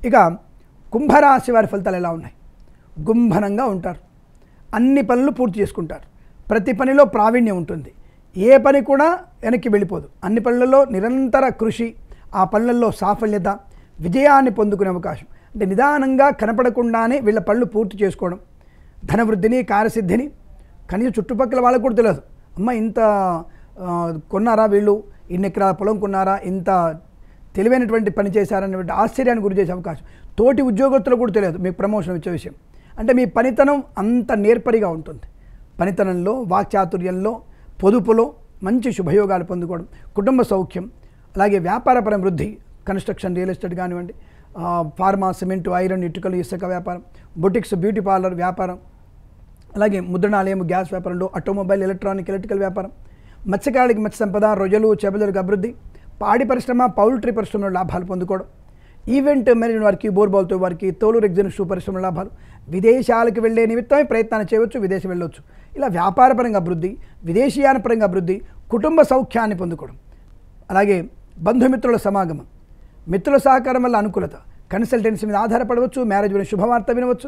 ఇక కుంభరాశి వారి ఫలితాలు ఎలా ఉన్నాయి గుంభనంగా ఉంటారు అన్ని పనులు పూర్తి చేసుకుంటారు ప్రతి పనిలో ప్రావీణ్యం ఉంటుంది ఏ పని కూడా వెనక్కి వెళ్ళిపోదు అన్ని పనులలో నిరంతర కృషి ఆ పనులలో సాఫల్యత విజయాన్ని పొందుకునే అవకాశం అంటే నిదానంగా కనపడకుండానే వీళ్ళ పనులు పూర్తి చేసుకోవడం ధనవృద్ధిని కార్యసిద్ధిని కనీసం చుట్టుపక్కల వాళ్ళకు కూడా తెలియదు అమ్మ ఇంత ఆ, కొన్నారా వీళ్ళు ఇన్ని ఎకరాల పొలం కొన్నారా ఇంత తెలివైనటువంటి పని చేశారనేటువంటి ఆశ్చర్యానికి గురి చేసే అవకాశం తోటి ఉద్యోగస్తులకు కూడా తెలియదు మీకు ప్రమోషన్ వచ్చే విషయం అంటే మీ పనితనం అంత నేర్పరిగా ఉంటుంది పనితనంలో వాక్చాతుర్యంలో పొదుపులో మంచి శుభయోగాలు పొందుకోవడం కుటుంబ సౌఖ్యం అలాగే వ్యాపారపరం వృద్ధి కన్స్ట్రక్షన్ రియల్ ఎస్టేట్ కానివ్వండి ఆ, ఫార్మా సిమెంట్ ఐరన్ ఇటుకలు ఇసుక వ్యాపారం బొటిక్స్ బ్యూటీ పార్లర్ వ్యాపారం అలాగే ముద్రణాలయం గ్యాస్ వ్యాపారంలో ఆటోమొబైల్ ఎలక్ట్రానిక్ ఎలక్ట్రికల్ వ్యాపారం మత్స్యకారులకి మత్స్య సంపద రొయ్యలు చేపలకు అభివృద్ధి పాడి పరిశ్రమ పౌల్ట్రీ పరిశ్రమలో లాభాలు పొందుకోవడం ఈవెంట్ మేనేజ్మెంట్ వారికి బోర్బాల్తో వారికి తోలు రెగ్జిన్ షూ పరిశ్రమ లాభాలు విదేశాలకు వెళ్ళే నిమిత్తమే ప్రయత్నాన్ని చేయవచ్చు విదేశం వెళ్ళవచ్చు ఇలా వ్యాపారపరంగా అభివృద్ధి విదేశీయాన పరంగా అభివృద్ధి కుటుంబ సౌఖ్యాన్ని పొందుకోవడం అలాగే బంధుమిత్రుల సమాగమం మిత్రుల సహకారం వల్ల అనుకూలత కన్సల్టెన్సీ మీద ఆధారపడవచ్చు మ్యారేజ్ మీద శుభవార్త వినవచ్చు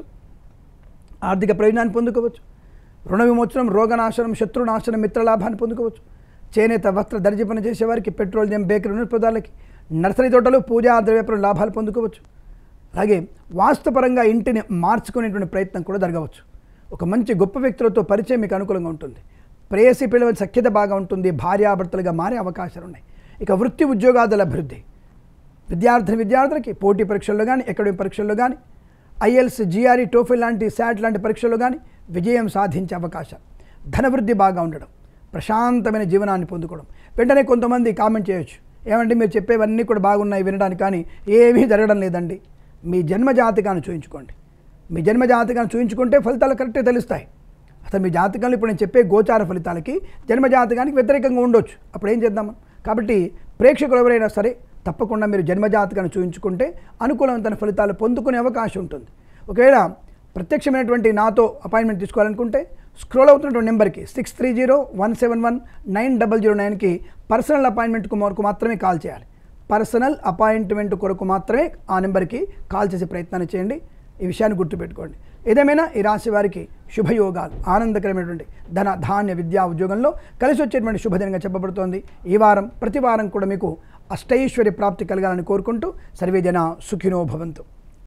ఆర్థిక ప్రయోజనాన్ని పొందుకోవచ్చు రుణ విమోచనం రోగనాశనం శత్రునాశనం మిత్రలాభాన్ని పొందుకోవచ్చు చేనేత వస్త్ర దర్జీ పని చేసేవారికి పెట్రోలియం బేకరీ నిరుపదాలకి నర్సరీ తోటలు పూజా ద్రవ్యపరం లాభాలు పొందుకోవచ్చు అలాగే వాస్తుపరంగా ఇంటిని మార్చుకునేటువంటి ప్రయత్నం కూడా జరగవచ్చు ఒక మంచి గొప్ప వ్యక్తులతో పరిచయం మీకు అనుకూలంగా ఉంటుంది ప్రేయసి పిల్లల సఖ్యత బాగా ఉంటుంది భార్యాభర్తలుగా మారే అవకాశాలు ఉన్నాయి ఇక వృత్తి ఉద్యోగాదుల అభివృద్ధి విద్యార్థిని విద్యార్థులకి పోటీ పరీక్షల్లో కానీ అకాడమిక్ పరీక్షల్లో కానీ ఐఎల్స్ జిఆర్ఈ టోఫిల్ లాంటి శాట్ లాంటి పరీక్షల్లో కానీ విజయం సాధించే అవకాశం ధనవృద్ధి బాగా ఉండడం ప్రశాంతమైన జీవనాన్ని పొందుకోవడం వెంటనే కొంతమంది కామెంట్ చేయొచ్చు ఏమంటే మీరు చెప్పేవన్నీ కూడా బాగున్నాయి వినడానికి కానీ ఏమీ జరగడం లేదండి మీ జన్మ జాతకాన్ని చూయించుకోండి మీ జన్మ జాతకాన్ని చూయించుకుంటే ఫలితాలు కరెక్ట్గా తెలుస్తాయి అసలు మీ జాతకంలో ఇప్పుడు నేను చెప్పే గోచార ఫలితాలకి జన్మ జాతకానికి వ్యతిరేకంగా ఉండొచ్చు అప్పుడు ఏం చేద్దాం మనం? కాబట్టి ప్రేక్షకులు ఎవరైనా సరే తప్పకుండా మీరు జన్మ జాతకాన్ని చూయించుకుంటే అనుకూలమైన ఫలితాలు పొందుకునే అవకాశం ఉంటుంది ఒకవేళ ప్రత్యక్షమైనటువంటి నాతో అపాయింట్మెంట్ తీసుకోవాలనుకుంటే స్క్రోల్ అవుతున్నటువంటి నెంబర్కి six three zero one seven one nine double zero నైన్కి పర్సనల్ అపాయింట్మెంట్ కొరకు మాత్రమే కాల్ చేయాలి పర్సనల్ అపాయింట్మెంట్ కొరకు మాత్రమే ఆ నెంబర్కి కాల్ చేసే ప్రయత్నాన్ని చేయండి ఈ విషయాన్ని గుర్తుపెట్టుకోండి ఏదేమైనా ఈ రాశి వారికి శుభయోగాలు ఆనందకరమైనటువంటి ధన ధాన్య విద్యా ఉద్యోగంలో కలిసి వచ్చేటువంటి శుభదినంగా చెప్పబడుతోంది ఈ వారం ప్రతి వారం కూడా మీకు అష్టైశ్వర్య ప్రాప్తి కలగాలని కోరుకుంటూ సర్వే జన సుఖినో భవంతు